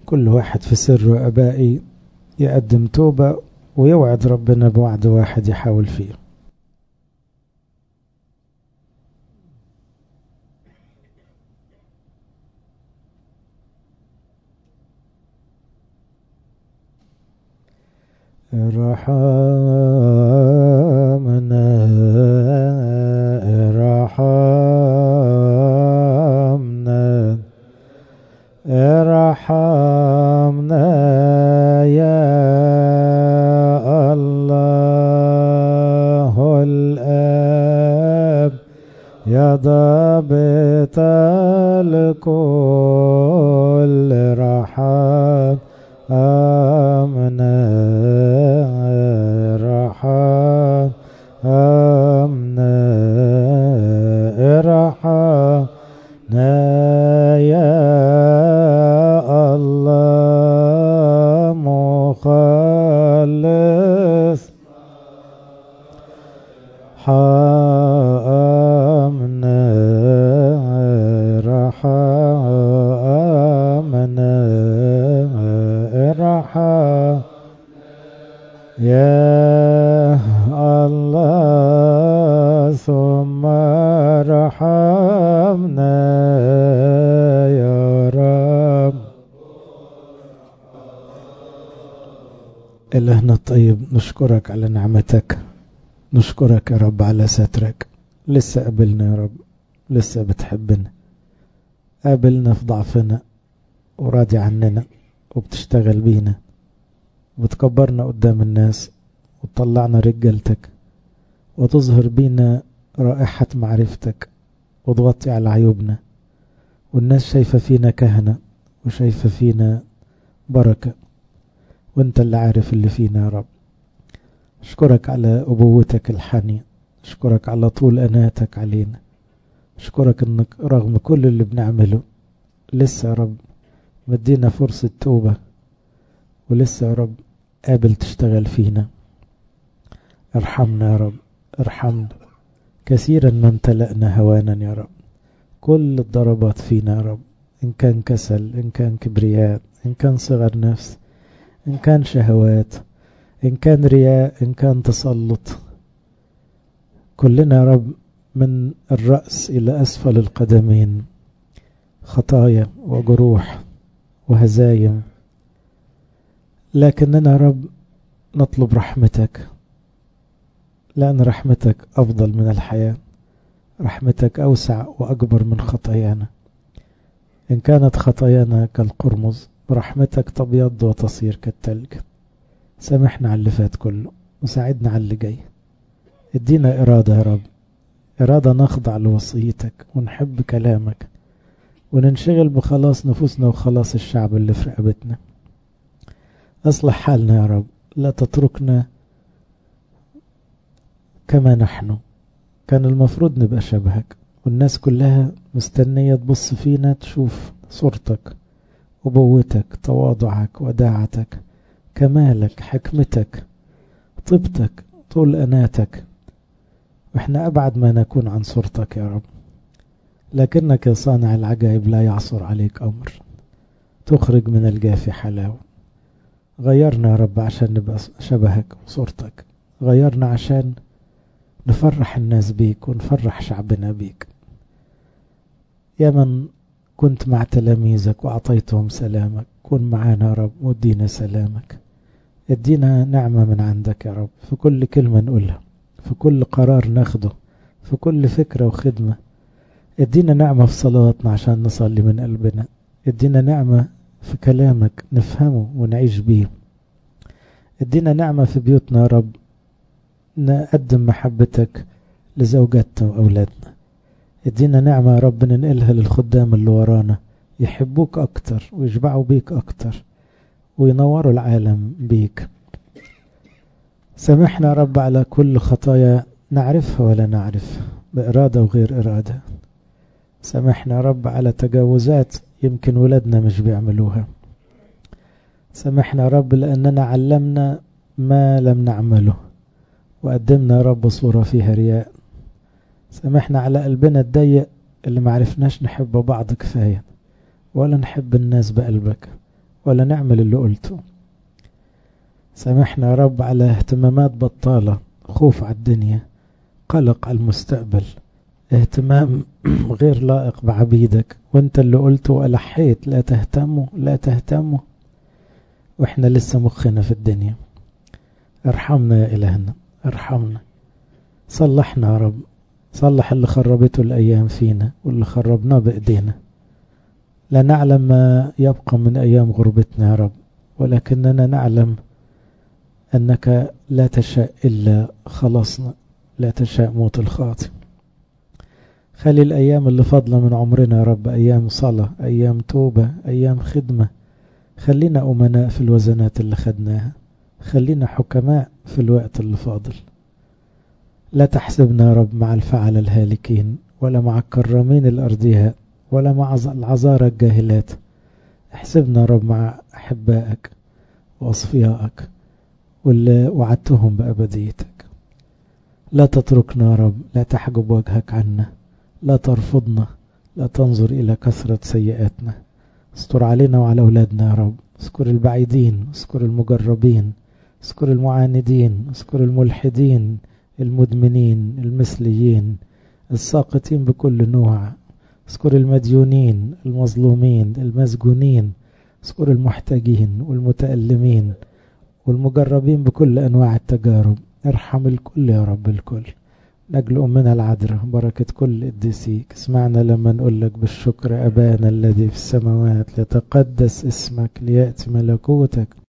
كل واحد في سر أبائي يقدم توبة ويوعد ربنا بوعد واحد يحاول فيه رحمنا رحمنا ارحمنا يا الله الآب يا ضابط الكل رحمنا رحمنا رحمنا يا الله مخلص حامنا رحمنا رحمنا يا الله ثم رحمنا يا رب إلهنا الطيب نشكرك على نعمتك نشكرك يا رب على سترك لسه قابلنا يا رب لسه بتحبنا قابلنا في ضعفنا وراضي عننا وبتشتغل بينا وبتكبرنا قدام الناس وتطلعنا رجالتك وتظهر بينا رائحة معرفتك وتغطي على عيوبنا والناس شايفة فينا كهنة وشايفة فينا بركة وانت اللي عارف اللي فينا يا رب اشكرك على أبوتك الحانية اشكرك على طول أناتك علينا اشكرك انك رغم كل اللي بنعمله لسه يا رب مدينا فرصة توبة ولسه يا رب قابل تشتغل فينا ارحمنا يا رب ارحمنا كثيرا ما امتلأنا هوانا يا رب كل الضربات فينا يا رب إن كان كسل إن كان كبرياء إن كان صغر نفس إن كان شهوات إن كان رياء إن كان تسلط كلنا يا رب من الرأس إلى أسفل القدمين خطايا وجروح وهزايم لكننا يا رب نطلب رحمتك لأن رحمتك أفضل من الحياة رحمتك أوسع وأكبر من خطايانا إن كانت خطايانا كالقرمز رحمتك تبيض وتصير كالتلج سامحنا على اللي فات كله وساعدنا على اللي جاي ادينا إرادة يا رب إرادة نخضع لوصيتك ونحب كلامك وننشغل بخلاص نفوسنا وخلاص الشعب اللي في رقبتنا أصلح حالنا يا رب لا تتركنا كما نحن كان المفروض نبقى شبهك والناس كلها مستنية تبص فينا تشوف صورتك أبوتك تواضعك وداعتك كمالك حكمتك طيبتك طول أناتك وإحنا أبعد ما نكون عن صورتك يا رب لكنك يا صانع العجائب لا يعصر عليك أمر تخرج من الجاف حلاوة غيرنا يا رب عشان نبقى شبهك وصورتك غيرنا عشان نفرح الناس بيك ونفرح شعبنا بيك يا من كنت مع تلاميذك وأعطيتهم سلامك كن معانا يا رب وادينا سلامك ادينا نعمة من عندك يا رب في كل كلمة نقولها في كل قرار ناخده في كل فكرة وخدمة ادينا نعمة في صلواتنا عشان نصلي من قلبنا ادينا نعمة في كلامك نفهمه ونعيش بيه ادينا نعمة في بيوتنا يا رب نقدم محبتك لزوجاتنا وأولادنا ادينا نعمة يا رب ننقلها للخدام اللي ورانا يحبوك أكتر ويشبعوا بيك أكتر وينوروا العالم بيك سامحنا يا رب على كل خطايا نعرفها ولا نعرفها بإرادة وغير إرادة سامحنا يا رب على تجاوزات يمكن ولادنا مش بيعملوها سامحنا يا رب لأننا علمنا ما لم نعمله وقدمنا يا رب صورة فيها رياء سامحنا على قلبنا الضيق اللي معرفناش نحب بعض كفاية ولا نحب الناس بقلبك ولا نعمل اللي قلته سامحنا يا رب على اهتمامات بطالة خوف على الدنيا قلق على المستقبل اهتمام غير لائق بعبيدك وانت اللي قلته وألحيت لا تهتموا لا تهتموا واحنا لسه مخنا في الدنيا ارحمنا يا إلهنا ارحمنا صلحنا يا رب صلح اللي خربته الأيام فينا واللي خربناه بإيدينا لا نعلم ما يبقى من أيام غربتنا يا رب ولكننا نعلم أنك لا تشاء إلا خلصنا لا تشاء موت الخاطئ خلي الأيام اللي فاضلة من عمرنا يا رب أيام صلاة أيام توبة أيام خدمة خلينا أمناء في الوزنات اللي خدناها خلينا حكماء في الوقت اللي فاضل لا تحسبنا يا رب مع الفعل الهالكين ولا مع الكرامين الأرضياء ولا مع العذارى الجاهلات احسبنا يا رب مع أحبائك وأصفيائك واللي وعدتهم بأبديتك لا تتركنا يا رب لا تحجب وجهك عنا لا ترفضنا لا تنظر إلى كثرة سيئاتنا استر علينا وعلى أولادنا يا رب اذكر البعيدين اذكر المجربين اذكر المعاندين اذكر الملحدين المدمنين المثليين الساقطين بكل نوع اذكر المديونين المظلومين المسجونين اذكر المحتاجين والمتألمين والمجربين بكل أنواع التجارب ارحم الكل يا رب الكل نجل أمنا العذراء بركة كل قديسيك اسمعنا لما نقول لك بالشكر أبانا الذي في السماوات لتقدس اسمك ليأتي ملكوتك